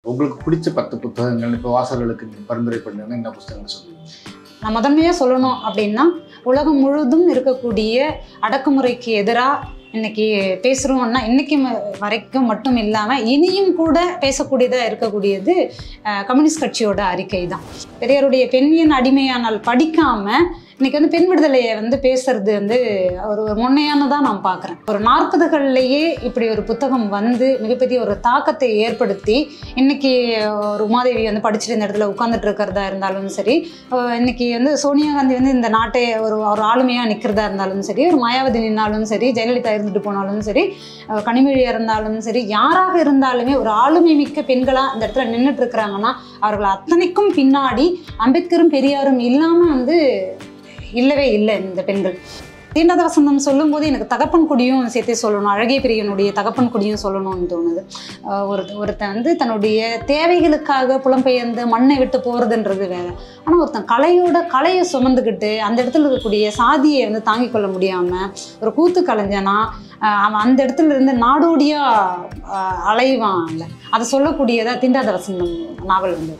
உங்களுக்கு பிடிச்ச பத்து புத்தகங்கள் இப்போ வாசகர்களுக்கு நீங்கள் பரிந்துரை பண்ணுங்க என்ன புத்தகங்கள் சொல்லுவீங்க நான் முதன்மையாக சொல்லணும் அப்படின்னா உலகம் முழுதும் இருக்கக்கூடிய அடக்குமுறைக்கு எதிராக இன்னைக்கு பேசுகிறோம்னா இன்னைக்கு ம- வரைக்கும் மட்டும் இல்லாமல் இனியும் கூட பேசக்கூடியதாக இருக்கக்கூடியது அஹ், கம்யூனிஸ்ட் கட்சியோட அறிக்கை தான் பெரியாருடைய பெண்ணியன் அடிமையானால் படிக்காமல் இன்னைக்கு வந்து பெண் விடுதலையை வந்து பேசுறது வந்து ஒரு ஒரு முன்னையானதாக நான் பார்க்குறேன் ஒரு நாற்பதுகள்லேயே இப்படி ஒரு புத்தகம் வந்து மிகப்பெரிய ஒரு தாக்கத்தை ஏற்படுத்தி இன்னைக்கு ஒரு உமாதேவி வந்து படிச்சுட்டு இந்த இடத்துல உட்காந்துட்டு இருக்கிறதா இருந்தாலும் சரி அஹ் இன்னைக்கு வந்து சோனியா காந்தி வந்து இந்த நாட்டை ஒரு ஒரு ஆளுமையாக நிற்கிறதா இருந்தாலும் சரி ஒரு மாயாவதி நின்னாலும் சரி ஜெயலலிதா இருந்துட்டு போனாலும் சரி அஹ் கனிமொழியா இருந்தாலும் சரி யாராக இருந்தாலுமே ஒரு ஆளுமை மிக்க பெண்களாக இந்த இடத்துல நின்றுட்டு இருக்கிறாங்கன்னா அவர்கள் அத்தனைக்கும் பின்னாடி அம்பேத்கரும் பெரியாரும் இல்லாமல் வந்து இல்லவே இல்லை இந்த பெண்கள் தீண்டாத வசந்தம் சொல்லும்போது எனக்கு தகப்பன் குடியும் சேர்த்தே சொல்லணும் அழகிய பிரியனுடைய தகப்பன் குடியும் சொல்லணும்னு தோணுது அஹ் ஒரு ஒருத்தன் வந்து தன்னுடைய தேவைகளுக்காக புலம்பெயர்ந்து மண்ணை விட்டு போகிறதுன்றது வேற ஆனால் ஒருத்தன் கலையோட கலையை சுமந்துக்கிட்டு அந்த இடத்துல இருக்கக்கூடிய சாதியை வந்து தாங்கிக் கொள்ள முடியாமல் ஒரு கூத்து கலைஞனா அஹ் அவன் அந்த இடத்துல இருந்து நாடோடியாக அலைவான் இல்லை அதை சொல்லக்கூடியதா தீண்டாத வசந்தம் நாவல் வந்து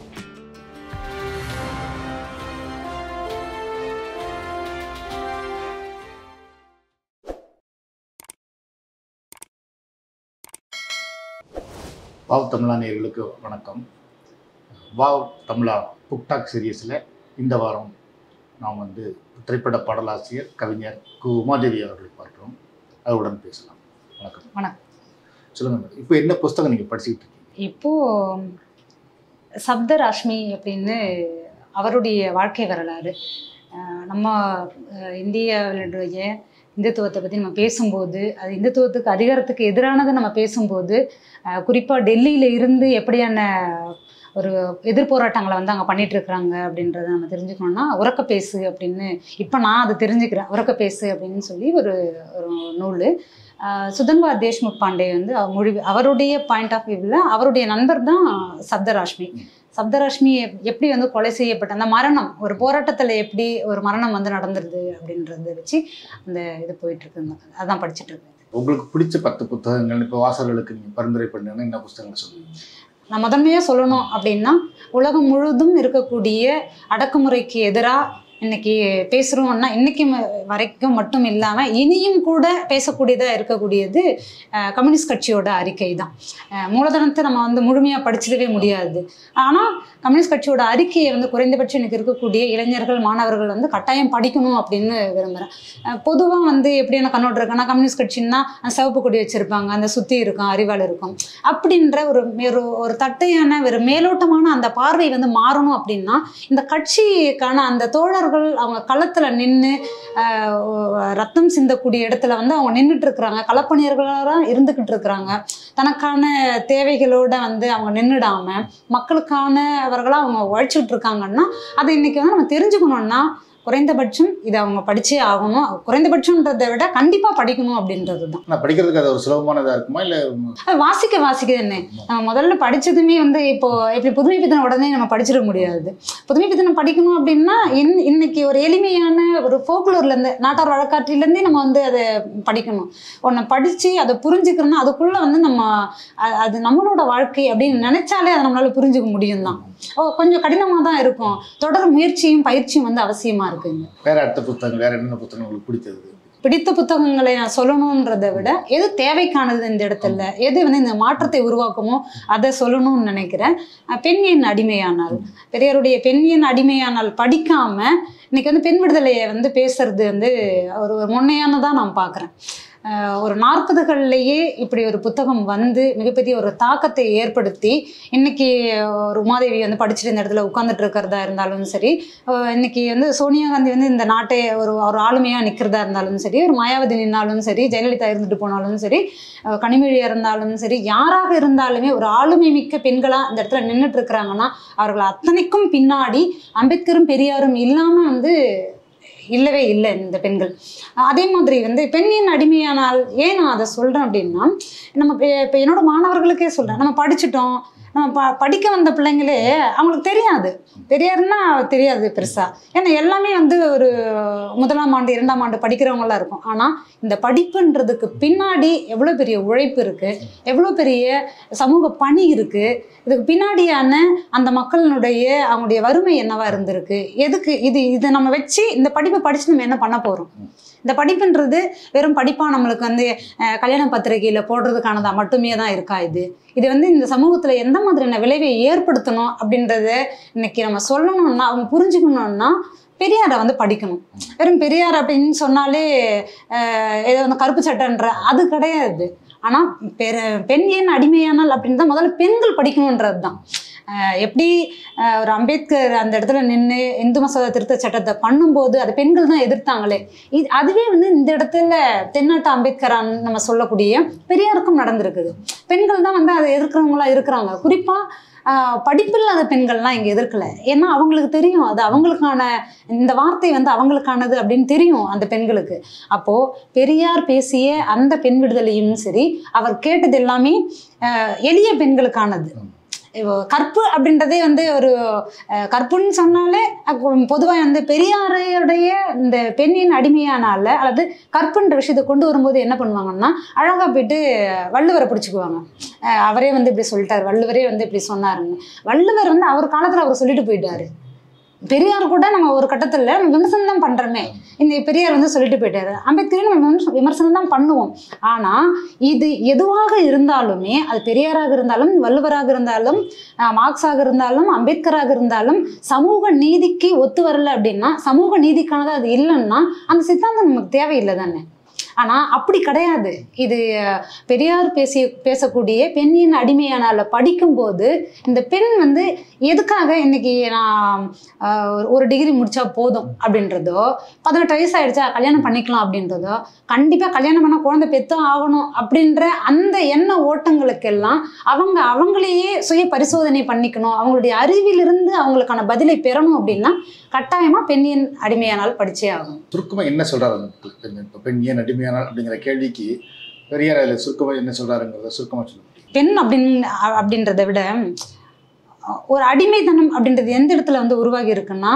வாவ் தமிழா நேயர்களுக்கு வணக்கம் வாவ் தமிழா புக்டாக் சீரியஸில் இந்த வாரம் நாம் வந்து திரைப்பட பாடலாசிரியர் கவிஞர் கு உமாதேவி அவர்களை பார்க்கிறோம் அவருடன் பேசலாம் வணக்கம் வணக்கம். சொல்லுங்க மேடம் இப்போ என்ன புஸ்தகம் நீங்கள் படிச்சுக்கிட்டு இருக்கீங்க இப்போ சப்தராஷ்மி அப்படின்னு அவருடைய வாழ்க்கை வரலாறு அஹ் நம்ம அஹ் இந்தியாவினுடைய இந்துத்துவத்தை பற்றி நம்ம பேசும்போது அது இந்துத்துவத்துக்கு அதிகாரத்துக்கு எதிரானதை நம்ம பேசும்போது குறிப்பாக டெல்லியில் இருந்து எப்படியான ஒரு எதிர் போராட்டங்களை வந்து அங்கே பண்ணிட்டு இருக்கிறாங்க அப்படின்றத நம்ம தெரிஞ்சுக்கணும்னா உறக்க பேசு அப்படின்னு இப்போ நான் அதை தெரிஞ்சுக்கிறேன் உறக்க பேசு அப்படின்னு சொல்லி ஒரு ஒரு நூல் ஆஹ் சுதன்வா தேஷ்முக் பாண்டே வந்து அவர் மொழி அவருடைய பாயிண்ட் ஆஃப் வியூவில் அவருடைய நண்பர் தான் சப்தராஷ்மி சப்தராஷ்மி எப்- எப்படி வந்து கொலை செய்யப்பட்ட அந்த மரணம் ஒரு போராட்டத்தில் எப்படி ஒரு மரணம் வந்து நடந்துருது அப்படின்றத வச்சு அந்த இது போயிட்டு இருக்குங்க அதான் படிச்சுட்டு இருக்கேன் உங்களுக்கு பிடிச்ச பத்து புத்தகங்கள் இப்போ வாசகர்களுக்கு நீங்கள் பரிந்துரை பண்ணுங்க என்ன புத்தகங்கள் சொல்லுவீங்க நான் முதன்மையாக சொல்லணும் அப்படின்னா உலகம் முழுதும் இருக்கக்கூடிய அடக்குமுறைக்கு எதிராக இன்னைக்கு பேசுகிறோம்னா இன்னைக்கு ம- வரைக்கும் மட்டும் இல்லாமல் இனியும் கூட பேசக்கூடியதாக இருக்கக்கூடியது அஹ், கம்யூனிஸ்ட் கட்சியோட அறிக்கை தான் அஹ், மூலதனத்தை நம்ம வந்து முழுமையாக படிச்சிடவே முடியாது ஆனால் கம்யூனிஸ்ட் கட்சியோட அறிக்கையை வந்து குறைந்தபட்சம் இன்னைக்கு இருக்கக்கூடிய இளைஞர்கள் மாணவர்கள் வந்து கட்டாயம் படிக்கணும் அப்படின்னு விரும்புகிறேன் பொதுவாக வந்து எப்படியான கண்ணோட்டம் இருக்குன்னா கம்யூனிஸ்ட் கட்சின்னா அந்த சிவப்பு கொடி வச்சுருப்பாங்க அந்த சுற்றி இருக்கும் அறிவாள் இருக்கும் அப்படின்ற ஒரு ஒரு ஒரு தட்டையான ஒரு மேலோட்டமான அந்த பார்வை வந்து மாறணும் அப்படின்னா இந்த கட்சிக்கான அந்த தோழர்கள் அவங்க களத்தில் நின்று ரத்தம் சிந்தக்கூடிய இடத்துல வந்து அவங்க நின்றுட்டு இருக்கிறாங்க களப்பணியர்களாக இருந்துக்கிட்டு இருக்கிறாங்க தனக்கான தேவைகளோட வந்து அவங்க நின்றுடாம மக்களுக்கானவர்களாக அவங்க உழைச்சிட்டு இருக்காங்கன்னா அதை இன்னைக்கு வந்து நம்ம தெரிஞ்சுக்கணும்னா குறைந்தபட்சம் இதை அவங்க படிச்சே ஆகணும் குறைந்தபட்சம்ன்றதை விட கண்டிப்பாக படிக்கணும் அப்படின்றது தான் நான் படிக்கிறதுக்கு அது ஒரு சுலபமானதாக இருக்குமா இல்லை அது வாசிக்க வாசிக்க என்ன நம்ம முதல்ல படிச்சதுமே வந்து இப்போ எப்படி புதுமை பித்தனை உடனே நம்ம படிச்சிட முடியாது புதுமை பித்தனை படிக்கணும் அப்படின்னா இன் இன்னைக்கு ஒரு எளிமையான ஒரு ஃபோக்லோர்லேருந்து நாட்டார் வழக்காற்றிலேருந்தே நம்ம வந்து அதை படிக்கணும் ஒன்றை படித்து அதை புரிஞ்சுக்கிறோன்னா அதுக்குள்ளே வந்து நம்ம அ- அது நம்மளோட வாழ்க்கை அப்படின்னு நினைச்சாலே அதை நம்மளால புரிஞ்சுக்க முடியும் தான் ஓ கொஞ்சம் கடினமாக தான் இருக்கும் தொடர் முயற்சியும் பயிற்சியும் வந்து அவசியமாக இருக்குங்க வேற அடுத்த புத்தகம் வேற என்னென்ன புத்தகம் உங்களுக்கு பிடித்தது பிடித்த புத்தகங்களை நான் சொல்லணுன்றதை விட எது தேவைக்கானது இந்த இடத்துல எது வந்து இந்த மாற்றத்தை உருவாக்குமோ அதை சொல்லணும்னு நினைக்கிறேன் அஹ் பெண் என் அடிமையானால் பெரியாருடைய பெண் என் அடிமையானால் படிக்காம இன்னைக்கு வந்து பெண் விடுதலையை வந்து பேசுறது வந்து ஒரு ஒரு முன்னையானதாக நான் பார்க்குறேன் ஒரு நாற்பதுகள்லேயே இப்படி ஒரு புத்தகம் வந்து மிகப்பெரிய ஒரு தாக்கத்தை ஏற்படுத்தி இன்னைக்கு ஒரு உமாதேவி வந்து படிச்சுட்டு இந்த இடத்துல உட்காந்துட்டு இருக்கிறதா இருந்தாலும் சரி அஹ் இன்னைக்கு வந்து சோனியா காந்தி வந்து இந்த நாட்டை ஒரு ஒரு ஆளுமையாக நிற்கிறதா இருந்தாலும் சரி ஒரு மாயாவதி நின்னாலும் சரி ஜெயலலிதா இருந்துட்டு போனாலும் சரி அஹ் கனிமொழியா இருந்தாலும் சரி யாராக இருந்தாலுமே ஒரு ஆளுமை மிக்க பெண்களாக இந்த இடத்துல நின்றுட்டு இருக்கிறாங்கன்னா அவர்கள் அத்தனைக்கும் பின்னாடி அம்பேத்கரும் பெரியாரும் இல்லாமல் வந்து இல்லவே இல்லை இந்த பெண்கள் அதே மாதிரி வந்து பெண்ணின் அடிமையானால் ஏன் நான் அதை சொல்கிறேன் அப்படின்னா நம்ம இப்போ என்னோட மாணவர்களுக்கே சொல்கிறேன் நம்ம படிச்சிட்டோம் நம்ம ப படிக்க வந்த பிள்ளைங்களே அவங்களுக்கு தெரியாது பெரியாருன்னா தெரியாது பெருசாக ஏன்னா எல்லாமே வந்து ஒரு முதலாம் ஆண்டு இரண்டாம் ஆண்டு படிக்கிறவங்களாம் இருக்கும் ஆனால் இந்த படிப்புன்றதுக்கு பின்னாடி எவ்வளோ பெரிய உழைப்பு இருக்குது எவ்வளோ பெரிய சமூக பணி இருக்குது இதுக்கு பின்னாடியான அந்த மக்களினுடைய அவங்களுடைய வறுமை என்னவா இருந்திருக்கு எதுக்கு இது இதை நம்ம வச்சு இந்த படிப்பை படித்து நம்ம என்ன பண்ண போகிறோம் இந்த படிப்புன்றது வெறும் படிப்பாக நம்மளுக்கு வந்து அஹ், கல்யாண பத்திரிகையில் போடுறதுக்கானதா மட்டுமே தான் இருக்கா இது இது வந்து இந்த சமூகத்தில் எந்த மாதிரியான விளைவை ஏற்படுத்தணும் அப்படின்றத இன்னைக்கு நம்ம சொல்லணும்னா அவங்க புரிஞ்சுக்கணும்னா பெரியாரை வந்து படிக்கணும் வெறும் பெரியார் அப்படின்னு சொன்னாலே அஹ், ஏதோ வந்து கருப்பு சட்டைன்ற அது கிடையாது ஆனால் பெரு பெண் ஏன் அடிமையானால் அப்படின்னு தான் முதல்ல பெண்கள் படிக்கணுன்றது தான் அஹ் எப்படி அஹ் ஒரு அம்பேத்கர் அந்த இடத்துல நின்று இந்து மசோதா திருத்த சட்டத்தை பண்ணும்போது அது பெண்கள் தான் எதிர்த்தாங்களே இது அதுவே வந்து இந்த இடத்துல தென்னாட்டு அம்பேத்கரான் நம்ம சொல்லக்கூடிய பெரியாருக்கும் நடந்திருக்குது பெண்கள் தான் வந்து அதை எதிர்க்கிறவங்களா இருக்கிறாங்க குறிப்பாக படிப்பில்லாத பெண்கள்லாம் இங்கே எதிர்க்கல ஏன்னா அவங்களுக்கு தெரியும் அது அவங்களுக்கான இந்த வார்த்தை வந்து அவங்களுக்கானது அப்படின்னு தெரியும் அந்த பெண்களுக்கு அப்போ பெரியார் பேசிய அந்த பெண் விடுதலையும் சரி அவர் கேட்டது எல்லாமே அஹ், எளிய பெண்களுக்கானது இப்போ கற்பு அப்படின்றதே வந்து ஒரு அஹ், கற்புன்னு சொன்னாலே பொதுவாக வந்து பெரியாரையுடைய இந்த பெண்ணின் அடிமையானால அல்லது கற்புன்ற விஷயத்தை கொண்டு வரும்போது என்ன பண்ணுவாங்கன்னா அழகாக போயிட்டு வள்ளுவரை பிடிச்சிக்குவாங்க அஹ், அவரே வந்து இப்படி சொல்லிட்டார் வள்ளுவரே வந்து இப்படி சொன்னாருன்னு வள்ளுவர் வந்து அவர் காலத்தில் அவர் சொல்லிட்டு போயிட்டாரு பெரியார் கூட நம்ம ஒரு கட்டத்தில் நம்ம விமர்சனம் தான் பண்ணுறோமே இந்த பெரியார் வந்து சொல்லிட்டு போயிட்டாரு அம்பேத்கரையும் நம்ம விமர்ச- விமர்சனம் தான் பண்ணுவோம் ஆனால் இது எதுவாக இருந்தாலுமே அது பெரியாராக இருந்தாலும் வள்ளுவராக இருந்தாலும் ஆஹ், மார்க்ஸாக இருந்தாலும் அம்பேத்கராக இருந்தாலும் சமூக நீதிக்கு ஒத்து வரல அப்படின்னா சமூக நீதிக்கானது அது இல்லைன்னா அந்த சித்தாந்தம் நமக்கு தேவையில்லை தானே ஆனால் அப்படி கிடையாது இது அஹ், பெரியார் பேசி பேசக்கூடிய பெண்ணின் அடிமையானால படிக்கும்போது இந்த பெண் வந்து எதுக்காக இன்னைக்கு நான் ஆஹ், ஒரு- ஒரு டிகிரி முடிச்சா போதும் அப்படின்றதோ பதினெட்டு வயசு ஆயிடுச்சா கல்யாணம் பண்ணிக்கலாம் அப்படின்றதோ கண்டிப்பாக கல்யாணம் பண்ணால் குழந்தை பெத்தும் ஆகணும் அப்படின்ற அந்த எண்ண ஓட்டங்களுக்கெல்லாம் அவங்க அவங்களையே சுய பரிசோதனை பண்ணிக்கணும் அவங்களுடைய அறிவிலிருந்து அவங்களுக்கான பதிலை பெறணும் அப்படின்னா கட்டாயமாக பெண்ணின் அடிமையானால் படிச்சே ஆகணும் சுருக்கமாக என்ன சொல்கிறாரு அந்த பெண் இப்போ பெண் ஏன் அடிமையானார் அப்படிங்கிற கேள்விக்கு பெரியார் அதில் சுருக்கமாக என்ன சொல்கிறாருங்கிறத சுருக்கமாக சொல்ல முடியும் பெண் அப்படின்னு அ- அப்படின்றத விட ஒரு அடிமைத்தனம் அப்படின்றது எந்த இடத்துல வந்து உருவாகி இருக்குன்னா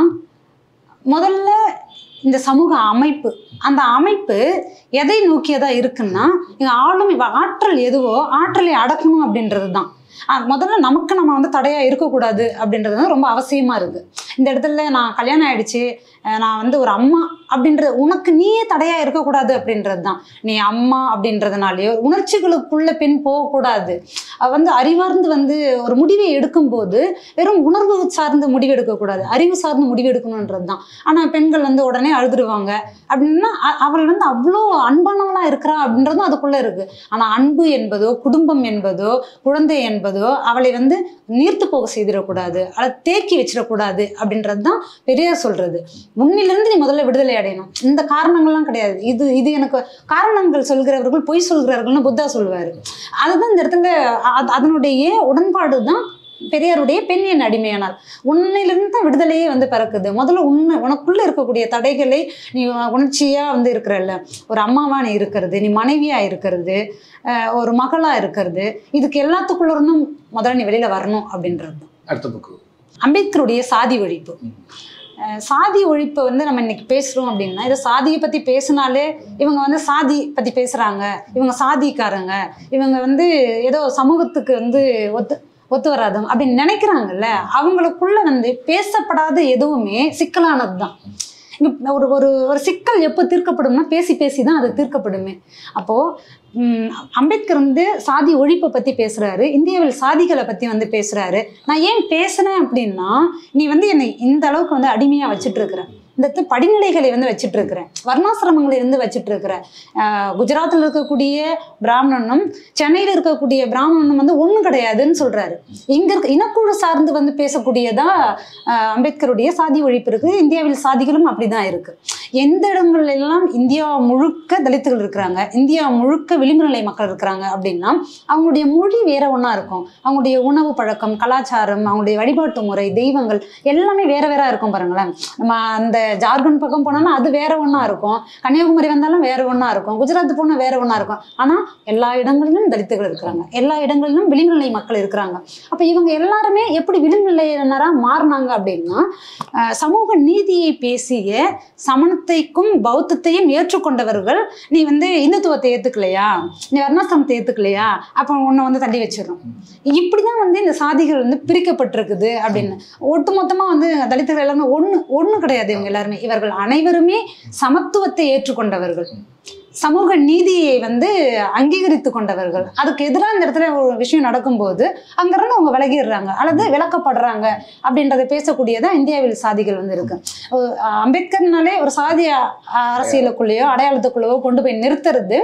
முதல்ல இந்த சமூக அமைப்பு அந்த அமைப்பு எதை நோக்கியதா இருக்குன்னா இங்க ஆளும் இவ ஆற்றல் எதுவோ ஆற்றலை அடக்கணும் அப்படின்றது தான் அஹ் முதல்ல நமக்கு நம்ம வந்து தடையா இருக்கக்கூடாது அப்படின்றது வந்து ரொம்ப அவசியமா இருக்கு இந்த இடத்துல நான் கல்யாணம் ஆயிடுச்சு அஹ் நான் வந்து ஒரு அம்மா அப்படின்றது உனக்கு நீயே தடையா இருக்கக்கூடாது அப்படின்றது தான் நீ அம்மா அப்படின்றதுனாலயோ உணர்ச்சிகளுக்குள்ள பெண் போகக்கூடாது அவ வந்து அறிவார்ந்து வந்து ஒரு முடிவை எடுக்கும்போது வெறும் உணர்வு சார்ந்து முடிவு எடுக்கக்கூடாது அறிவு சார்ந்து முடிவு எடுக்கணுன்றது தான் ஆனால் பெண்கள் வந்து உடனே அழுதுருவாங்க அப்படின்னா அ- அவள் வந்து அவ்வளோ அன்பானவளாக இருக்கிறா அப்படின்றதும் அதுக்குள்ளே இருக்குது ஆனால் அன்பு என்பதோ குடும்பம் என்பதோ குழந்தை என்பதோ அவளை வந்து நீர்த்து போக செய்திடக்கூடாது அதை தேக்கி வச்சிடக்கூடாது அப்படின்றது தான் பெரியார் சொல்கிறது முன்னிலிருந்து நீ முதல்ல விடுதலை அடையணும் இந்த காரணங்கள்லாம் கிடையாது இது இது எனக்கு காரணங்கள் சொல்கிறவர்கள் பொய் சொல்கிறார்கள்னு புத்தா சொல்லுவார் அதுதான் இந்த இடத்துல அ- அதனுடைய உடன்பாடு தான் பெரியாருடைய பெண் என் அடிமையானால் உன்னிலிருந்து தான் விடுதலையே வந்து பிறக்குது முதல்ல உன்னை உனக்குள்ள இருக்கக்கூடிய தடைகளை நீ உணர்ச்சியா வந்து இருக்கிறல்ல ஒரு அம்மாவா நீ இருக்கிறது நீ மனைவியா இருக்கிறது அஹ் ஒரு மகளா இருக்கிறது இதுக்கு எல்லாத்துக்குள்ள இருந்தும் முதல்ல நீ வெளியில வரணும் அப்படின்றது தான் அடுத்த புக்கு அம்பேத்கருடைய சாதி ஒழிப்பு ம். அஹ் சாதி ஒழிப்பை வந்து நம்ம இன்னைக்கு பேசுறோம் அப்படின்னா இதை சாதியை பத்தி பேசினாலே இவங்க வந்து சாதி பத்தி பேசுறாங்க இவங்க சாதிக்காரங்க இவங்க வந்து ஏதோ சமூகத்துக்கு வந்து ஒத்து ஒத்து வராதவங்க அப்படின்னு நினைக்கிறாங்கல்ல அவங்களுக்குள்ள வந்து பேசப்படாத எதுவுமே சிக்கலானது தான் இங்க ஒரு ஒரு ஒரு சிக்கல் எப்போ தீர்க்கப்படும்னா பேசி பேசி தான் அது தீர்க்கப்படுமே அப்போது ம், அம்பேத்கர் வந்து சாதி ஒழிப்பை பற்றி பேசுகிறாரு இந்தியாவில் சாதிகளை பற்றி வந்து பேசுகிறாரு நான் ஏன் பேசுகிறேன் அப்படின்னா நீ வந்து என்னை இந்த அளவுக்கு வந்து அடிமையாக வச்சுட்டு இருக்கிற இந்த இடத்துல படிநிலைகளை வந்து வச்சுட்டு இருக்கிறேன் வர்ணாசிரமங்களை இருந்து வச்சுட்டு இருக்கிறேன் குஜராத்தில் இருக்கக்கூடிய பிராமணனும் சென்னையில் இருக்கக்கூடிய பிராமணனும் வந்து ஒன்றும் கிடையாதுன்னு சொல்கிறாரு இங்கே இருக்க இனக்குழு சார்ந்து வந்து பேசக்கூடியதா ஆஹ் அம்பேத்கருடைய சாதி ஒழிப்பு இருக்குது இந்தியாவில் சாதிகளும் அப்படிதான் இருக்கு எந்த இடங்கள்ல எல்லாம் இந்தியா முழுக்க தலித்துகள் இருக்கிறாங்க இந்தியா முழுக்க விளிம்பு நிலை மக்கள் இருக்கிறாங்க அப்படின்னா அவங்களுடைய மொழி வேற ஒன்றா இருக்கும் அவங்களுடைய உணவு பழக்கம் கலாச்சாரம் அவங்களுடைய வழிபாட்டு முறை தெய்வங்கள் எல்லாமே வேற வேற இருக்கும் பாருங்களேன் நம்ம அந்த ஜார்க்கண்ட் பக்கம் போனோம்னா அது வேற ஒன்றா இருக்கும் கன்னியாகுமரி வந்தாலும் வேற ஒன்றா இருக்கும் குஜராத் போனால் வேற ஒன்றா இருக்கும் ஆனால் எல்லா இடங்களிலும் தலித்துகள் இருக்கிறாங்க எல்லா இடங்களிலும் விளிம்பு நிலை மக்கள் இருக்கிறாங்க அப்போ இவங்க எல்லாருமே எப்படி விளிம்பு நிலையினராக மாறினாங்க அப்படின்னா அஹ், சமூக நீதியை பேசிய சமணத்தைக்கும் பௌத்தத்தையும் ஏற்றுக்கொண்டவர்கள் நீ வந்து இந்துத்துவத்தை ஏத்துக்கலையா நீ வர்ணாசிரமத்தை ஏத்துக்கலையா அப்போ உன்னை வந்து தள்ளி வச்சிடறோம் இப்படிதான் வந்து இந்த சாதிகள் வந்து பிரிக்கப்பட்டிருக்குது அப்படின்னு ஒட்டுமொத்தமா வந்து தலித்துகள் எல்லாமே ஒண்ணு ஒண்ணு கிடையாது இவங்க எல்லாருமே இவர்கள் அனைவருமே சமத்துவத்தை ஏற்றுக்கொண்டவர்கள் சமூக நீதியை வந்து அங்கீகரித்து கொண்டவர்கள் அதுக்கு எதிராக இந்த இடத்துல ஒரு விஷயம் நடக்கும்போது அங்கிருந்து அவங்க விலகிடுறாங்க அல்லது விளக்கப்படுறாங்க அப்படின்றத பேசக்கூடியதா இந்தியாவில் சாதிகள் வந்து இருக்கு ஒரு, அஹ், அம்பேத்கர்னாலே ஒரு சாதி அ- அரசியலுக்குள்ளேயோ அடையாளத்துக்குள்ளேயோ கொண்டு போய் நிறுத்துறது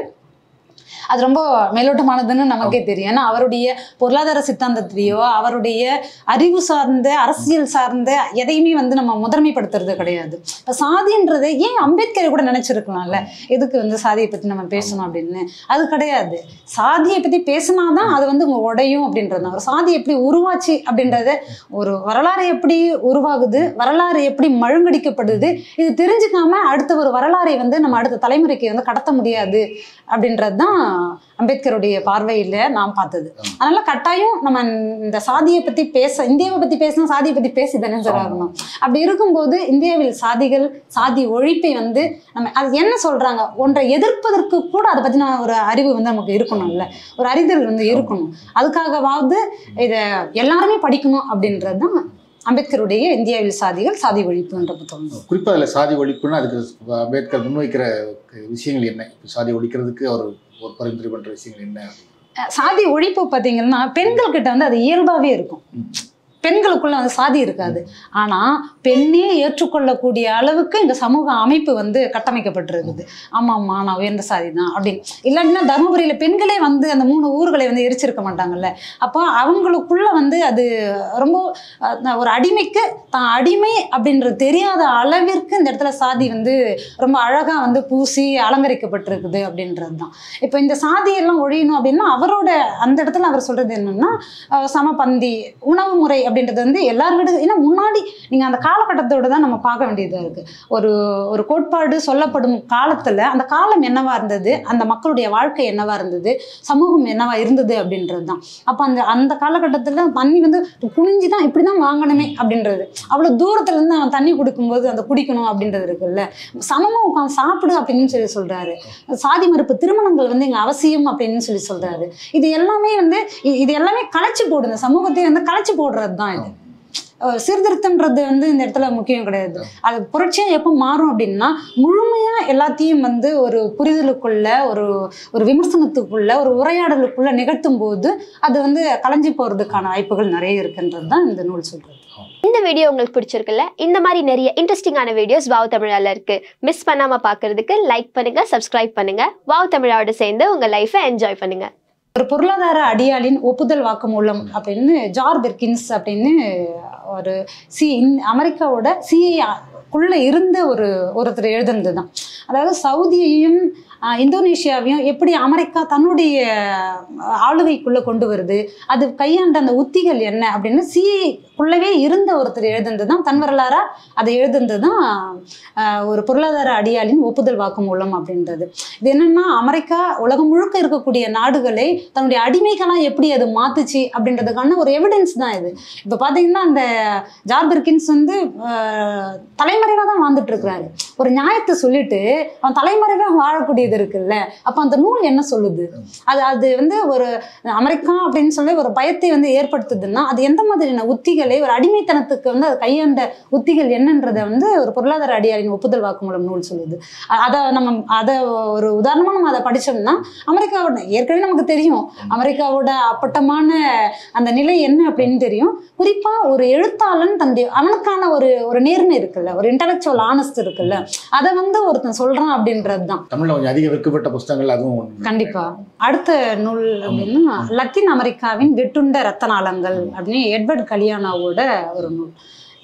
அது ரொம்ப மேலோட்டமானதுன்னு நமக்கே தெரியும் ஏன்னா அவருடைய பொருளாதார சித்தாந்தத்திலேயோ அவருடைய அறிவு சார்ந்த அரசியல் சார்ந்த எதையுமே வந்து நம்ம முதன்மைப்படுத்துறது கிடையாது இப்போ சாதின்றது ஏன் அம்பேத்கர் கூட நினைச்சிருக்கலாம்ல எதுக்கு வந்து சாதியை பத்தி நம்ம பேசணும் அப்படின்னு அது கிடையாது சாதியை பத்தி பேசினாதான் அது வந்து உங்க உடையும் அப்படின்றது தான். ஒரு சாதி எப்படி உருவாச்சு அப்படின்றத ஒரு வரலாறு எப்படி உருவாகுது வரலாறு எப்படி மழுங்கடிக்கப்படுது இது தெரிஞ்சுக்காம அடுத்த ஒரு வரலாறை வந்து நம்ம அடுத்த தலைமுறைக்கு வந்து கடத்த முடியாது அப்படின்றது தான் அம்பேத்கருடைய பார்வையில் நாம் பார்த்தது அதனால கட்டாயம் நம்ம இந்த சாதியை பத்தி பேச இந்தியாவை பத்தி பேசினா சாதியை பத்தி பேசி தானே சார் ஆகணும் அப்படி இருக்கும்போது இந்தியாவில் சாதிகள் சாதி ஒழிப்பை வந்து நம்ம அது என்ன சொல்றாங்க ஒன்றை எதிர்ப்பதற்கு கூட அதை பத்தின ஒரு அறிவு வந்து நமக்கு இருக்கணும்ல ஒரு அறிதல் வந்து இருக்கணும் அதுக்காகவாவது இதை எல்லாருமே படிக்கணும் அப்படின்றது தான் அம்பேத்கருடைய இந்தியாவில் சாதிகள் சாதி ஒழிப்புன்ற புத்தகம் குறிப்பாக அதில் சாதி ஒழிப்புன்னா அதுக்கு அம்பேத்கர் முன்வைக்கிற விஷயங்கள் என்ன இப்போ சாதி ஒழிக்கிறதுக்கு அவர் ஒரு பரிந்துரை பண்ணுற விஷயங்கள் என்ன அஹ் சாதி ஒழிப்பு பார்த்தீங்கன்னா பெண்கள் கிட்ட வந்து அது இயல்பாகவே இருக்கும் ம். பெண்களுக்குள்ள வந்து சாதி இருக்காது ஆனா பெண்ணே ஏற்றுக்கொள்ளக்கூடிய அளவுக்கு இந்த சமூக அமைப்பு வந்து கட்டமைக்கப்பட்டிருக்குது ஆமா ஆமா நான் உயர்ந்த சாதி தான் அப்படின்னு இல்லாட்டினா தருமபுரியில பெண்களே வந்து அந்த மூணு ஊர்களை வந்து எரிச்சிருக்க மாட்டாங்கல்ல அப்போ அவங்களுக்குள்ள வந்து அது ரொம்ப அஹ், ஒரு அடிமைக்கு தான் அடிமை அப்படின்றது தெரியாத அளவிற்கு இந்த இடத்துல சாதி வந்து ரொம்ப அழகா வந்து பூசி அலங்கரிக்கப்பட்டிருக்குது அப்படின்றது தான் இப்போ இந்த சாதியெல்லாம் ஒழியணும் அப்படின்னா அவரோட அந்த இடத்துல அவர் சொல்றது என்னன்னா அஹ், சமபந்தி உணவு முறை அப்படின்றது வந்து எல்லார் வீடு ஏன்னா முன்னாடி நீங்க அந்த காலகட்டத்தோட தான் நம்ம பார்க்க வேண்டியதா இருக்கு ஒரு ஒரு கோட்பாடு சொல்லப்படும் காலத்துல அந்த காலம் என்னவா இருந்தது அந்த மக்களுடைய வாழ்க்கை என்னவா இருந்தது சமூகம் என்னவா இருந்தது அப்படின்றது தான் அப்போ அந்த அந்த காலகட்டத்துல தண்ணி வந்து குனிஞ்சு தான் இப்படி தான் வாங்கணுமே அப்படின்றது அவ்வளோ தூரத்துல இருந்து அவன் தண்ணி குடிக்கும்போது அந்த குடிக்கணும் அப்படின்றது இருக்குல்ல சமமா உட்காந்து சாப்பிடு அப்படின்னு சொல்லி சொல்றாரு சாதி மறுப்பு திருமணங்கள் வந்து இங்க அவசியம் அப்படின்னு சொல்லி சொல்றாரு இது எல்லாமே வந்து இ- இது எல்லாமே கலைச்சு போடுது சமூகத்தை வந்து கலைச்சு போடுறது தான் இது அஹ் சீர்திருத்தம்ன்றது வந்து இந்த இடத்துல முக்கியம் கிடையாது அது புரட்சியா எப்போ மாறும் அப்படின்னா முழுமையா எல்லாத்தையும் வந்து ஒரு புரிதலுக்குள்ள ஒரு ஒரு விமர்சனத்துக்குள்ள ஒரு உரையாடலுக்குள்ள நிகழ்த்தும் போது அது வந்து கலைஞ்சு போறதுக்கான வாய்ப்புகள் நிறைய இருக்குன்றது தான் இந்த நூல் சொல்றது இந்த வீடியோ உங்களுக்கு பிடிச்சிருக்குல்ல இந்த மாதிரி நிறைய இன்ட்ரெஸ்டிங்கான வீடியோஸ் வாவ் தமிழால இருக்கு மிஸ் பண்ணாம பார்க்கிறதுக்கு லைக் பண்ணுங்க சப்ஸ்கிரைப் பண்ணுங்க வாவ் தமிழாவோட சேர்ந்து உங்க லைஃபை என்ஜாய் பண்ணுங்க ஒரு பொருளாதார அடியாளின் ஒப்புதல் வாக்குமூலம் அப்படின்னு ஜார் பெர்கின்ஸ் அப்படின்னு ஒரு சி இந்- அமெரிக்காவோட சிஐ குள்ள இருந்த ஒரு ஒருத்தர் எழுதுனது தான் அதாவது சவுதியையும் ஆஹ், இந்தோனேஷியாவையும் எப்படி அமெரிக்கா தன்னுடைய ஆஹ், ஆளுகைக்குள்ள கொண்டு வருது அது கையாண்ட அந்த உத்திகள் என்ன அப்படின்னு சிஐக்குள்ளவே இருந்த ஒருத்தர் எழுதுனது தான் தன் வரலாறா அதை எழுதுனது தான் ஆஹ், ஒரு பொருளாதார அடியாளின் ஒப்புதல் வாக்குமூலம் அப்படின்றது இது என்னன்னா அமெரிக்கா உலகம் முழுக்க இருக்கக்கூடிய நாடுகளை தன்னுடைய அடிமைகளா எப்படி அது மாத்துச்சு அப்படின்றதுக்கான ஒரு எவிடன்ஸ் தான் இது இப்போ பார்த்தீங்கன்னா அந்த ஜார்பர்கின்ஸ் வந்து ஆஹ், தலைமறைவா தான் வாழ்ந்துட்டு இருக்கிறாரு ஒரு நியாயத்தை சொல்லிட்டு அவன் தலைமறைவா வாழக்கூடியது இருக்குல்ல அப்போ அந்த நூல் என்ன சொல்லுது அது அது வந்து ஒரு அமெரிக்கா அப்படின்னு சொல்லி ஒரு பயத்தை வந்து ஏற்படுத்துதுன்னா அது எந்த மாதிரியான உத்திகளை ஒரு அடிமைத்தனத்துக்கு வந்து அது கையாண்ட உத்திகள் என்னன்றதை வந்து ஒரு பொருளாதார அடியாரின் ஒப்புதல் வாக்குமூலம் நூல் சொல்லுது அ- அதை நம்ம அதை ஒரு உதாரணமா நம்ம அதை படிச்சோம்னா அமெரிக்காவோட ஏற்கனவே நமக்கு தெரியும் அமெரிக்காவோட அப்பட்டமான அந்த நிலை என்ன அப்படின்னு தெரியும் குறிப்பா ஒரு எழுத்தாளன் தன்னுடைய அவனுக்கான ஒரு ஒரு நேர்மை இருக்குல்ல ஒரு இன்டலெக்சுவல் ஆனஸ்ட் இருக்குல்ல அதை வந்து ஒருத்தன் சொல்றான் அப்படின்றது தான் தமிழில் கொஞ்சம் அதிக விற்கப்பட்ட புஸ்தகங்கள் அதுவும் ஒண்ணு. கண்டிப்பா அடுத்த நூல் அப்படின்னா லத்தீன் அமெரிக்காவின் வெட்டுண்ட ரத்தநாளங்கள் அப்படின்னு எட்வர்ட் கலியானாவோட ஒரு நூல்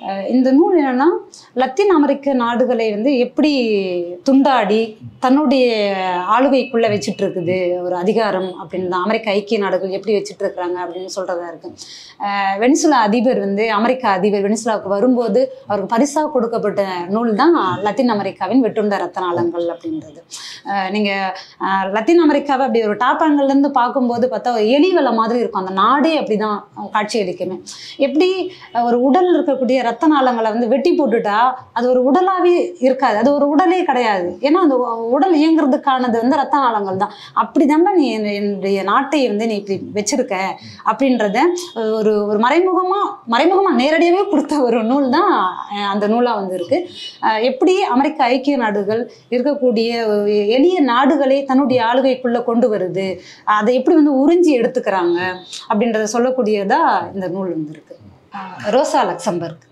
அஹ் இந்த நூல் என்னன்னா லத்தீன் அமெரிக்க நாடுகளை வந்து எப்படி துண்டாடி தன்னுடைய ஆளுகைக்குள்ள வச்சுட்டு இருக்குது ஒரு அதிகாரம் அப்படின்னு தான் அமெரிக்க ஐக்கிய நாடுகள் எப்படி வச்சுட்டு இருக்கிறாங்க அப்படின்னு சொல்றதா இருக்கு அஹ் வெனிசுலா அதிபர் வந்து அமெரிக்க அதிபர் வெனிசுலாவுக்கு வரும்போது அவருக்கு பரிசாக கொடுக்கப்பட்ட நூல் தான் லத்தீன் அமெரிக்காவின் வெட்டுண்ட ரத்த நாளங்கள் அப்படின்றது அஹ் நீங்க அஹ் லத்தீன் அமெரிக்காவை அப்படி ஒரு டாப் angle ல இருந்து பார்க்கும்போது பார்த்தா ஒரு எலி வலை மாதிரி இருக்கும் அந்த நாடே அப்படிதான் காட்சி அளிக்குமே எப்படி அஹ் ஒரு உடல் இருக்கக்கூடிய ரத்த நாளங்களை வந்து வெட்டி போட்டுட்டா அது ஒரு உடலாவே இருக்காது அது ஒரு உடலே கிடையாது ஏன்னா அந்த உ- உடல் இயங்குறதுக்கானது வந்து ரத்த நாளங்கள் தான் அப்படிதான்டா நீ என்ன- என்னுடைய நாட்டை வந்து நீ இப்படி வச்சிருக்க அப்படின்றத ஒரு ஒரு மறைமுகமா மறைமுகமா நேரடியாகவே கொடுத்த ஒரு நூல் தான் அஹ் அந்த நூலா வந்து இருக்கு அஹ் எப்படி அமெரிக்க ஐக்கிய நாடுகள் இருக்கக்கூடிய ஒரு எளிய நாடுகளை தன்னுடைய ஆளுகைக்குள்ள கொண்டு வருது அதை எப்படி வந்து உறிஞ்சி எடுத்துக்கிறாங்க அப்படின்றத சொல்லக்கூடியதா இந்த நூல் வந்து இருக்கு அஹ் ரோசா லக்சம்பர்க்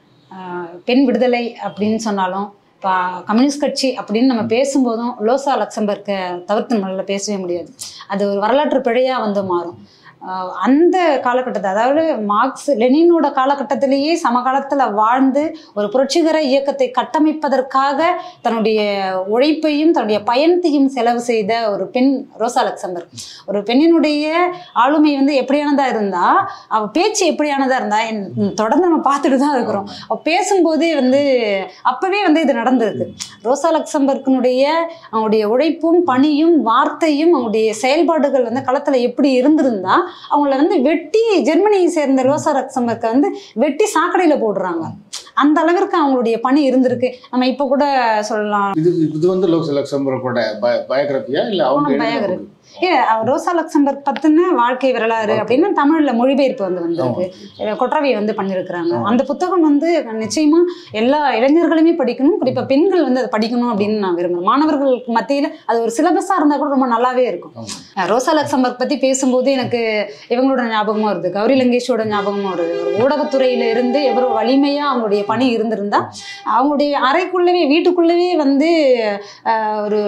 அஹ் பெண் விடுதலை அப்படின்னு சொன்னாலும் இப்போ கம்யூனிஸ்ட் கட்சி அப்படின்னு நம்ம பேசும்போதும் லோசா லக்சம்பர்க்கை தவிர்த்து நம்மளால பேசவே முடியாது அது ஒரு வரலாற்று பிழையாக வந்து மாறும் ஆஹ் அந்த காலகட்டத்தை அதாவது மார்க்ஸ் லெனினோட காலகட்டத்திலேயே சமகாலத்தில் வாழ்ந்து ஒரு புரட்சிகர இயக்கத்தை கட்டமைப்பதற்காக தன்னுடைய உழைப்பையும் தன்னுடைய பயணத்தையும் செலவு செய்த ஒரு பெண் ரோசா லக்சம்பர் ஒரு பெண்ணினுடைய ஆளுமை வந்து எப்படியானதா இருந்தா அவ பேச்சு எப்படியானதா இருந்தா என்- தொடர்ந்து நம்ம பார்த்துட்டு தான் இருக்கிறோம் அவ பேசும்போதே வந்து அப்பவே வந்து இது நடந்திருக்கு ரோசா லக்சம்பர்க்கினுடைய அவங்களுடைய உழைப்பும் பணியும் வார்த்தையும் அவங்களுடைய செயல்பாடுகள் வந்து களத்துல எப்படி இருந்திருந்தா அவங்கள வந்து வெட்டி ஜெர்மனியை சேர்ந்த ரோசா லக்சம்பர்க்கை வந்து வெட்டி சாக்கடையில போடுறாங்க அந்த அளவிற்கு அவங்களுடைய பணி இருந்திருக்கு நம்ம இப்ப கூட சொல்லலாம் இது இது வந்து லோக் லக்சம்பரோட பயோகிராஃபியா இல்ல அவங்க ஆமா, எழுதின biography. book? ஏ ரோசா லக்சம்பர்க் பத்தின வாழ்க்கை வரலாறு அப்படின்னு தமிழ்ல மொழிபெயர்ப்பு வந்து வந்திருக்கு ஆமா. கொற்றவை வந்து பண்ணியிருக்கிறாங்க ஆமா. அந்த புத்தகம் வந்து நிச்சயமா எல்லா இளைஞர்களுமே படிக்கணும் குறிப்பா பெண்கள் வந்து அதை படிக்கணும் அப்படின்னு நான் விரும்புறேன் மாணவர்களுக்கு மத்தியில அது ஒரு சிலபஸா இருந்தா கூட ரொம்ப நல்லாவே இருக்கும் ஆமா. அஹ் ரோசா லக்சம்பர்க் பத்தி பேசும்போது எனக்கு இவங்களோட ஞாபகமும் வருது கௌரி லங்கேஷோட ஞாபகமும் வருது ஒரு ஊடகத்துறையில இருந்து எவ்வளவு வலிமையா அவங்களுடைய பணி இருந்திருந்தா அவங்களுடைய அறைக்குள்ளவே வீட்டுக்குள்ளவே வந்து அஹ், ஒரு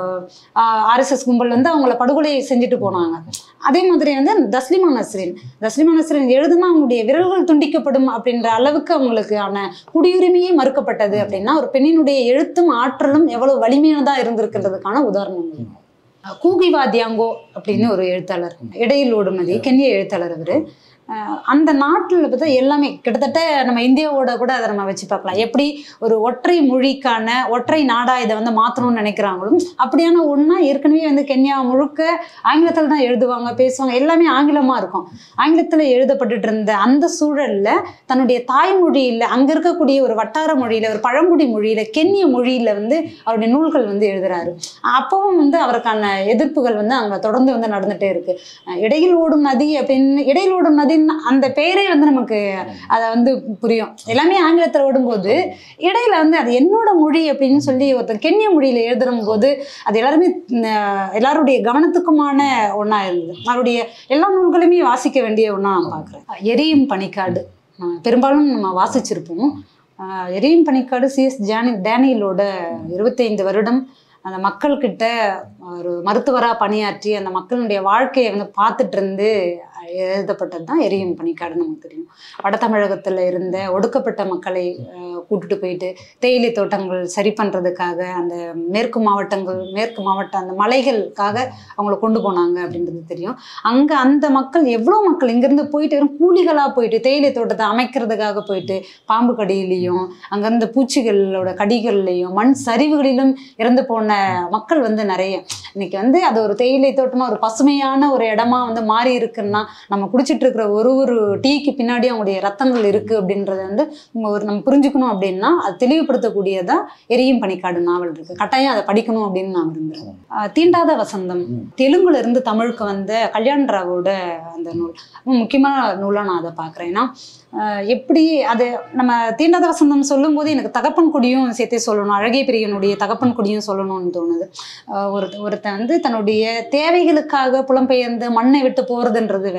ஆர்எஸ்எஸ் கும்பல் வந்து அவங்கள படுகொலை செஞ்சுட்டு போனாங்க அதே மாதிரி வந்து தஸ்லிமா நஸ்ரீன் தஸ்லிமா நஸ்ரீன் எழுதுனா அவங்களுடைய விரல்கள் துண்டிக்கப்படும் அப்படின்ற அளவுக்கு அவங்களுக்கான குடியுரிமையே மறுக்கப்பட்டது அப்படின்னா ஒரு பெண்ணினுடைய எழுத்தும் ஆற்றலும் எவ்வளவு வலிமையானதா இருந்திருக்கின்றதுக்கான உதாரணங்கள் கூகிவா தியாங்கோ அப்படின்னு ஒரு எழுத்தாளர் இடையில் ஓடுமதி கென்ய எழுத்தாளர் அவரு அஹ் அந்த நாட்டில் பார்த்தா எல்லாமே கிட்டத்தட்ட நம்ம இந்தியாவோட கூட அதை நம்ம வச்சு பார்க்கலாம் எப்படி ஒரு ஒற்றை மொழிக்கான ஒற்றை நாடா இதை வந்து மாற்றணும்னு நினைக்கிறாங்களோ அப்படியான ஒன்றா ஏற்கனவே வந்து கென்யா முழுக்க ஆங்கிலத்தில் தான் எழுதுவாங்க பேசுவாங்க எல்லாமே ஆங்கிலமாக இருக்கும் ஆங்கிலத்தில் எழுதப்பட்டுட்டு இருந்த அந்த சூழல்ல தன்னுடைய தாய்மொழியில் அங்கே இருக்கக்கூடிய ஒரு வட்டார மொழியில் ஒரு பழங்குடி மொழியில் கென்ய மொழியில் வந்து அவருடைய நூல்கள் வந்து எழுதுறாரு அப்பவும் வந்து அவருக்கான எதிர்ப்புகள் வந்து அங்கே தொடர்ந்து வந்து நடந்துட்டே இருக்கு அஹ் இடையில் ஓடும் நதி அப்படின்னு இடையில் ஓடும் நதின்னு அந்த பெயரே வந்து நமக்கு அதை வந்து புரியும் எல்லாமே ஆங்கிலத்தில் ஓடும்போது இடையில வந்து அது என்னோட மொழி அப்படின்னு சொல்லி ஒருத்தர் கென்ய மொழியில எழுதுற போது அது எல்லாருமே அஹ், எல்லாருடைய கவனத்துக்குமான ஒன்றா இருந்தது அவருடைய எல்லா நூல்களுமே வாசிக்க வேண்டிய ஒன்றா நான் பார்க்குறேன் எரியும் பனிக்காடு அஹ், பெரும்பாலும் நம்ம வாசிச்சிருப்போம் அஹ், எரியும் பனிக்காடு சிஎஸ் ஜானி டேனியலோட இருபத்தைந்து வருடம் அந்த மக்கள்கிட்ட ஒரு மருத்துவராக பணியாற்றி அந்த மக்களுடைய வாழ்க்கையை வந்து பார்த்துட்டு இருந்து எழுதப்பட்டது தான் எரியும் பனிக்காடு நமக்கு தெரியும் வட தமிழகத்தில் இருந்த ஒடுக்கப்பட்ட மக்களை அஹ், கூட்டிட்டு போயிட்டு தேயிலை தோட்டங்கள் சரி பண்ணுறதுக்காக அந்த மேற்கு மாவட்டங்கள் மேற்கு மாவட்ட அந்த மலைகளுக்காக அவங்கள கொண்டு போனாங்க அப்படின்றது தெரியும் அங்கே அந்த மக்கள் எவ்வளோ மக்கள் இங்கேருந்து போயிட்டு வெறும் கூலிகளாக போயிட்டு தேயிலை தோட்டத்தை அமைக்கிறதுக்காக போயிட்டு பாம்பு கடியிலையும் அங்கேருந்து பூச்சிகளோட கடிகள்லையும் மண் சரிவுகளிலும் இறந்து போன மக்கள் வந்து நிறைய இன்னைக்கு வந்து அது ஒரு தேயிலை தோட்டமா ஒரு பசுமையான ஒரு இடமா வந்து மாறி இருக்குன்னா நம்ம குடிச்சிட்டு இருக்கிற ஒரு ஒரு டீக்கு பின்னாடி அவங்களுடைய ரத்தங்கள் இருக்கு அப்படின்றத வந்து நம்ம ஒரு நம்ம புரிஞ்சுக்கணும் அப்படின்னா அது தெளிவுபடுத்தக்கூடியதா எரியும் பனிக்காடு நாவல் இருக்கு கட்டாயம் அதை படிக்கணும் அப்படின்னு நான் விரும்புறேன் ஆஹ் தீண்டாத வசந்தம் ம். தெலுங்குல இருந்து தமிழுக்கு வந்த கல்யாண் ராவோட அந்த நூல் ரொம்ப முக்கியமான நூலா நான் அதை பார்க்குறேன் ஏன்னா ஆஹ் எப்படி அது நம்ம தீண்டாத வசந்தம் சொல்லும்போது எனக்கு தகப்பன் குடியும் சேர்த்தே சொல்லணும் அழகிய பிரியனுடைய தகப்பன் குடியும் சொல்லணும்னு தோணுது ஆஹ் ஒரு ஒருத்தன் வந்து தன்னுடைய தேவைகளுக்காக புலம்பெயர்ந்து மண்ணை விட்டு போறதுன்றது வேற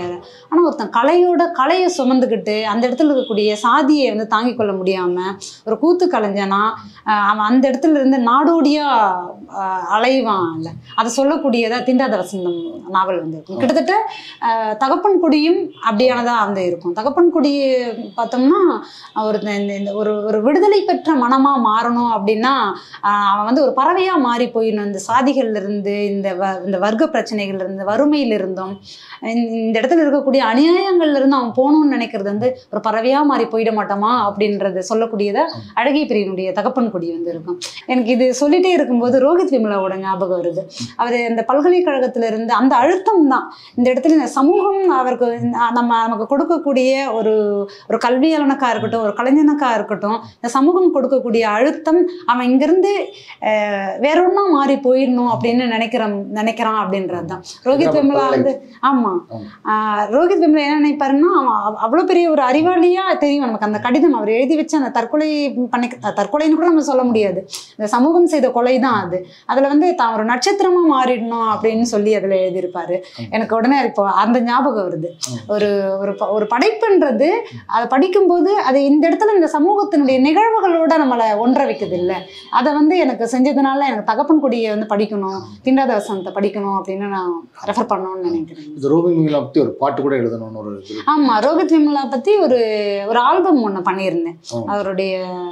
வேற ஆனால் ஒருத்தன் கலையோட கலையை சுமந்துக்கிட்டு அந்த இடத்துல இருக்கக்கூடிய சாதியை வந்து தாங்கிக் கொள்ள முடியாமல் ஒரு கூத்து கலைஞனா ஆஹ் அவன் அந்த இடத்துல இருந்து நாடோடியா ஆஹ் அலைவான் இல்லை அதை சொல்லக்கூடியதா திண்டாத வசந்தம் நாவல் வந்து இருக்கும் கிட்டத்தட்ட ஆஹ் தகப்பன் குடியும் அப்படியானதா வந்து இருக்கும் தகப்பன் குடி பார்த்தோம்னா ஒரு இந்த- இந்த- இந்த ஒரு ஒரு விடுதலை பெற்ற மனமா மாறணும் அப்படின்னா ஆஹ் அவன் வந்து ஒரு பறவையா மாறி போயிடணும் இந்த சாதிகள்ல இருந்து இந்த வ- இந்த வர்க்க பிரச்சனைகள்ல இருந்து வறுமையில இருந்தும் இந்த இந்த இடத்துல இருக்கக்கூடிய அநியாயங்கள்ல இருந்து அவன் போகணும்னு நினைக்கிறது வந்து ஒரு பறவையா மாறி போயிட மாட்டோமா அப்படின்றத சொல்லக்கூடியதா அழகிய பிரியனுடைய தகப்பன் கொடி வந்து இருக்கும் எனக்கு இது சொல்லிட்டே இருக்கும்போது ரோஹித் விமலாவோட ஞாபகம் வருது அவர் இந்த பல்கலைக்கழகத்துல இருந்து அந்த அழுத்தம் தான் இந்த இடத்துல இந்த சமூகம் அவருக்கு இந்த- நம்ம நமக்கு கொடுக்கக்கூடிய ஒரு ஒரு கல்வியாளனுக்கா இருக்கட்டும் ஒரு கலைஞனுக்கா இருக்கட்டும் இந்த சமூகம் கொடுக்கக்கூடிய அழுத்தம் அவன் இங்கிருந்து அஹ், வேற ஒன்றா மாறி போயிடணும் அப்படின்னு நினைக்கிறான் நினைக்கிறான் அப்படின்றது தான் ரோஹித் விமலா வந்து ஆமா ஆமா. ஆஹ் ரோஹித் விமலா என்ன நினைப்பாருன்னா அவன் அவ்- அவ்வளவு பெரிய ஒரு அறிவாளியா தெரியும் நமக்கு அந்த கடிதம் அவர் எழுதி வச்ச அந்த தற்கொலை பண்ணி தற்கொலைன்னு கூட நம்ம சொல்ல முடியாது இந்த சமூகம் செய்த கொலை தான் அது அதுல வந்து தான் ஒரு நட்சத்திரமா மாறிடணும் அப்படின்னு சொல்லி அதுல எழுதியிருப்பாரு எனக்கு உடனே இப்போ அந்த ஞாபகம் வருது ஒரு ஒரு ப- ஒரு படைப்புன்றது அதை படிக்கும்போது அது இந்த இடத்துல இந்த சமூகத்தினுடைய நிகழ்வுகளோட நம்மளை ஒன்ற வைக்குது இல்ல அதை வந்து எனக்கு செஞ்சதுனால எனக்கு தகப்பன் கொடியை வந்து படிக்கணும் திண்டாத வசனத்தை படிக்கணும் அப்படின்னு நான் ரெஃபர் பண்ணணும்னு நினைக்கிறேன் இந்த ரோமிங் மீலா பத்தி ஒரு பாட்டு கூட எழுதணும்னு ஒரு இது இருக்கு. ஆமா ரோஹித் விமலா பத்தி ஒரு ஒரு ஆல்பம் ஒண்ணு பண்ணியிருந்தேன் ஆ. அவருடைய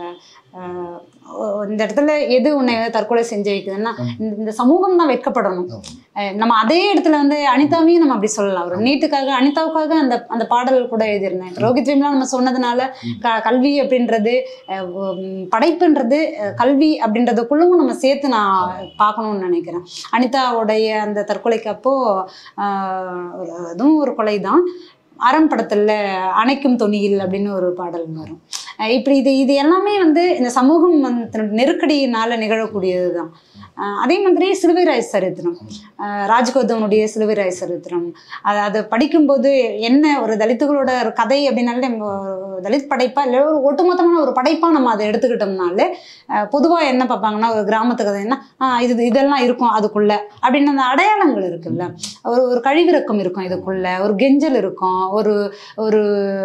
அஹ், இந்த இடத்துல எது உன்னை வந்து தற்கொலை செஞ்சு வைக்குதுன்னா இந்த- இந்த சமூகம் தான் வெட்கப்படணும் ஆமா. அஹ், நம்ம அதே இடத்துல வந்து அனிதாவையும் நம்ம அப்படி சொல்லலாம் ஒரு நீட்டுக்காக அனிதாவுக்காக அந்த அந்த பாடல் கூட எழுதியிருந்தேன் ரோஹித் விமலா நம்ம சொன்னதுனால க கல்வி அப்படின்றது அஹ், உம், படைப்புன்றது அஹ், கல்வி அப்படின்றதுக்குள்ளவும் நம்ம சேர்த்து நான் பார்க்கணும்னு நினைக்கிறேன் அனிதாவுடைய அந்த தற்கொலைக்கு அப்போ ஆஹ், ஒரு- அதுவும் ஒரு கொலை தான் அறம் படத்துல அணைக்கும் தொனியில் அப்படின்னு ஒரு பாடல் வரும் அஹ் இப்படி இது இது எல்லாமே வந்து இந்த சமூகம் வந்து தன்னுடைய நெருக்கடியினால நிகழக்கூடியது தான் அதே மாதிரி சிலுவைராய் சரித்திரம் அஹ் ராஜ்கௌதமனுடைய சிலுவைராய் சரித்திரம் அது அதை படிக்கும்போது என்ன ஒரு தலித்துகளோட ஒரு கதை அப்படின்னாலே நம்ம ஒரு தலித் படைப்பா இல்லை ஒரு ஒட்டுமொத்தமான ஒரு படைப்பா நம்ம அதை எடுத்துக்கிட்டோம்னாலே பொதுவாக என்ன பார்ப்பாங்கன்னா ஒரு கிராமத்து கதைன்னா ஆஹ் இது இதெல்லாம் இருக்கும் அதுக்குள்ள அப்படின்னு அந்த அடையாளங்கள் இருக்குல்ல ஒரு ஒரு கழிவிறக்கம் இருக்கும் இதுக்குள்ள ஒரு கெஞ்சல் இருக்கும் ஒரு ஒரு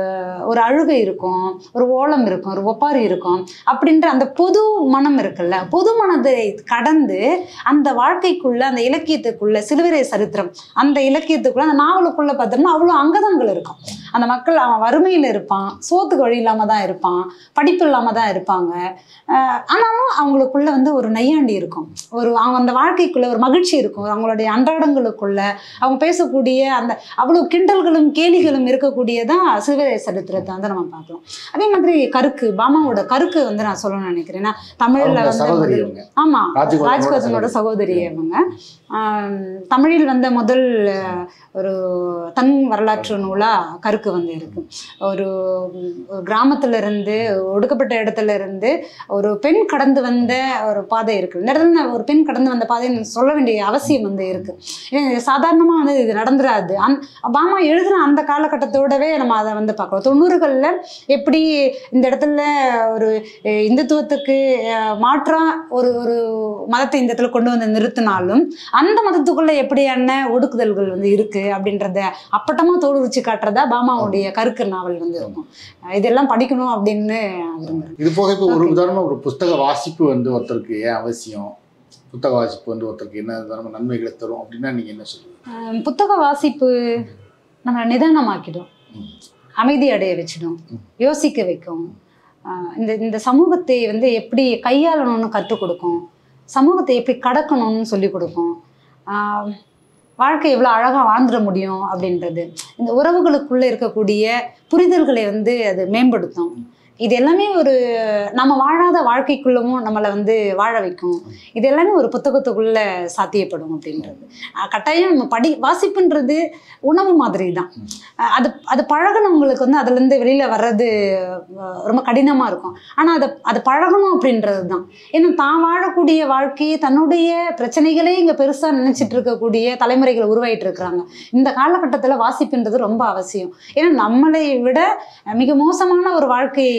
ஒரு அழுகை இருக்கும் ஒரு ஓலம் இருக்கும் ஒரு ஒப்பாரி இருக்கும் அப்படின்ற அந்த பொது மனம் இருக்குல்ல பொது மனதை கடந்து அந்த வாழ்க்கைக்குள்ள அந்த இலக்கியத்துக்குள்ள சிலுவரை சரித்திரம் அந்த இலக்கியத்துக்குள்ள அந்த நாவலுக்குள்ள பார்த்தோம்னா அவ்வளோ அங்கதங்கள் இருக்கும் அந்த மக்கள் அவன் வறுமையில் இருப்பான் சோத்துக்கு வழி இல்லாம தான் இருப்பான் படிப்பு இல்லாம தான் இருப்பாங்க ஆஹ் ஆனாலும் அவங்களுக்குள்ள வந்து ஒரு நையாண்டி இருக்கும் ஒரு அவங்க அந்த வாழ்க்கைக்குள்ள ஒரு மகிழ்ச்சி இருக்கும் அவங்களுடைய அன்றாடங்களுக்குள்ள அவங்க பேசக்கூடிய அந்த அவ்வளோ கிண்டல்களும் கேலிகளும் இருக்கக்கூடியதான் சிறுவரை சரித்திரத்தை வந்து நம்ம பார்க்கலாம் அதே மாதிரி கருக்கு பாமாவோட கருக்கு வந்து நான் சொல்லணும்னு நினைக்கிறேன் ஏன்னா தமிழ்ல அவங்க வந்து சகோதரி முதல்- அவங்க ஆமா ராஜகோபாலனோட ராஜ்கோதனோட சகோதரி அவங்க ஆம், தமிழில் வந்த முதல் அஹ், ஒரு தன் வரலாற்று நூலா கருக்கு வந்து இருக்கு ஒரு ஒரு கிராமத்துல இருந்து ஒடுக்கப்பட்ட இடத்துல இருந்து ஒரு பெண் கடந்து வந்த ஒரு பாதை இருக்கு இந்த இடத்துல நான் ஒரு பெண் கடந்து வந்த பாதை சொல்ல வேண்டிய அவசியம் வந்து இருக்கு ஏன்னா இது சாதாரணமா வந்து இது நடந்துராது அந் பாமா எழுதுன அந்த காலகட்டத்தோடவே நம்ம அதை வந்து பார்க்கலாம் தொண்ணூறுகள்ல எப்படி இந்த இடத்துல ஒரு அஹ், இந்துத்துவத்துக்கு அஹ், மாற்றா ஒரு ஒரு மதத்தை இந்த இடத்துல கொண்டு வந்து நிறுத்தினாலும் அந்த மதத்துக்குள்ள எப்படியான ஒடுக்குதல்கள் வந்து இருக்கு அப்படின்றத அப்பட்டமா தோடு உரிச்சு காட்டுறதா பாமாவுடைய கருக்கு நாவல் வந்து இருக்கும் அஹ் இதெல்லாம் படிக்கணும் அப்படின்னு விரும்புறேன் இது போக இப்போ ஒரு உதாரணம் ஒரு புஸ்தக வாசிப்பு வந்து ஒருத்தருக்கு ஏன் அவசியம் புத்தக வாசிப்பு வந்து ஒருத்தருக்கு என்ன விதமான நன்மைகளை தரும் அப்படின்னா நீங்க என்ன சொல்லுவீங்க அஹ் புத்தக வாசிப்பு நம்மளை நிதானமாக்கிடும் ம். அமைதி அடைய வச்சிடும் ம். யோசிக்க வைக்கும் அஹ் இந்த இந்த சமூகத்தை வந்து எப்படி கையாளணும்னு கற்றுக் கொடுக்கும் சமூகத்தை எப்படி கடக்கணும்னு சொல்லி கொடுக்கும் ஆஹ் வாழ்க்கை எவ்வளோ அழகாக வாழ்ந்துட முடியும் அப்படின்றது இந்த உறவுகளுக்குள்ளே இருக்கக்கூடிய புரிதல்களை வந்து அது மேம்படுத்தும் இது எல்லாமே ஒரு நம்ம வாழாத வாழ்க்கைக்குள்ளவும் நம்மளை வந்து வாழ வைக்கும் இது எல்லாமே ஒரு புத்தகத்துக்குள்ள சாத்தியப்படும் அப்படின்றது அஹ் கட்டாயம் நம்ம படி வாசிப்புன்றது உணவு மாதிரி தான் அஹ் அது அது பழகினவங்களுக்கு வந்து அதுலேருந்து வெளியில் வர்றது அஹ் ரொம்ப கடினமாக இருக்கும் ஆனால் அதை அது பழகணும் அப்படின்றது தான் ஏன்னா தான் வாழக்கூடிய வாழ்க்கையை தன்னுடைய பிரச்சனைகளே இங்கே பெருசாக நினச்சிட்டு இருக்கக்கூடிய தலைமுறைகள் உருவாயிட்டு இருக்கிறாங்க இந்த காலகட்டத்தில் வாசிப்புன்றது ரொம்ப அவசியம் ஏன்னா நம்மளை விட மிக மோசமான ஒரு வாழ்க்கையை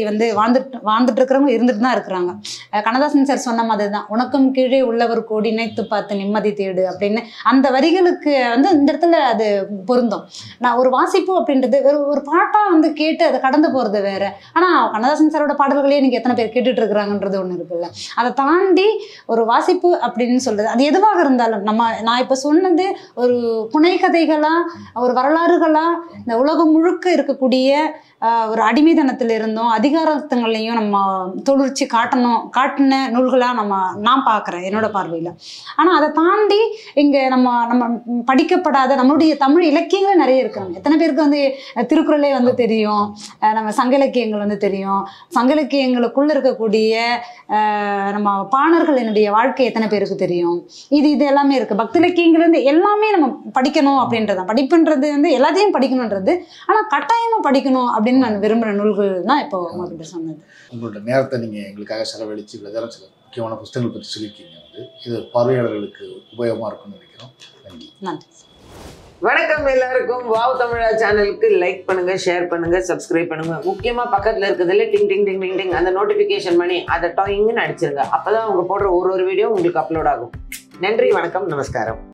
வந்து வாழ்ந்துட்டு வாழ்ந்துட்டு இருக்கிறவங்க இருந்துட்டு தான் இருக்கிறாங்க அஹ் கண்ணதாசன் சார் சொன்ன மாதிரி தான் உனக்கும் கீழே உள்ளவர் கோடி நினைத்து பார்த்து நிம்மதி தேடு அப்படின்னு அந்த வரிகளுக்கு வந்து இந்த இடத்துல அது பொருந்தும் நான் ஒரு வாசிப்பு அப்படின்றது ஒரு ஒரு பாட்டா வந்து கேட்டு அதை கடந்து போறது வேற ஆனா கண்ணதாசன் சாரோட பாடல்களே நீங்க எத்தனை பேர் கேட்டுட்டு இருக்கிறாங்கன்றது ஒண்ணு இருக்குல்ல அதை தாண்டி ஒரு வாசிப்பு அப்படின்னு சொல்றது அது எதுவாக இருந்தாலும் நம்ம நான் இப்ப சொன்னது ஒரு புனைகதைகளா ஒரு வரலாறுகளா இந்த உலகம் முழுக்க இருக்கக்கூடிய ஆஹ், ஒரு அடிமைத்தனத்தில் இருந்தும் அதிகாரத்துங்களையும் நம்ம தொழிற்சி காட்டணும் காட்டின நூல்களாக நம்ம நான் பார்க்குறேன் என்னோட பார்வையில் ஆனால் அதை தாண்டி இங்கே நம்ம நம்ம படிக்கப்படாத நம்மளுடைய தமிழ் இலக்கியங்கள் நிறைய இருக்காங்க எத்தனை பேருக்கு வந்து அஹ், திருக்குறளே வந்து தெரியும் அஹ், நம்ம சங்க இலக்கியங்கள் வந்து தெரியும் சங்க இலக்கியங்களுக்குள்ள இருக்கக்கூடிய அஹ், நம்ம பாணர்களினுடைய வாழ்க்கை எத்தனை பேருக்கு தெரியும் இது இது எல்லாமே இருக்கு பக்தி இலக்கியங்கள் வந்து எல்லாமே நம்ம படிக்கணும் அப்படின்றது தான் படிப்புன்றது வந்து எல்லாத்தையும் படிக்கணுன்றது ஆனால் கட்டாயமா படிக்கணும் அப்படின்னு நான் விரும்புகிற நூல்கள் தான் இப்போ உங்ககிட்ட சொன்னது உங்களோட நேரத்தை நீங்கள் எங்களுக்காக செலவழித்து இவ்வளோ நேரம் சில முக்கியமான புத்தகங்கள் பற்றி சொல்லியிருக்கீங்க வந்து இது பார்வையாளர்களுக்கு உபயோகமாக இருக்கும்னு நினைக்கிறோம் நன்றி நன்றி வணக்கம் எல்லாருக்கும் வாவ் தமிழா சேனலுக்கு லைக் பண்ணுங்க ஷேர் பண்ணுங்க சப்ஸ்கிரைப் பண்ணுங்க முக்கியமா பக்கத்துல இருக்கிறதுல டிங் டிங் டிங் டிங் டிங் அந்த நோட்டிபிகேஷன் பண்ணி அதை டாயிங்னு அடிச்சிருங்க அப்பதான் அவங்க போடுற ஒரு ஒரு வீடியோ உங்களுக்கு அப்லோட் ஆகும் நன்றி வணக்கம் நமஸ்காரம்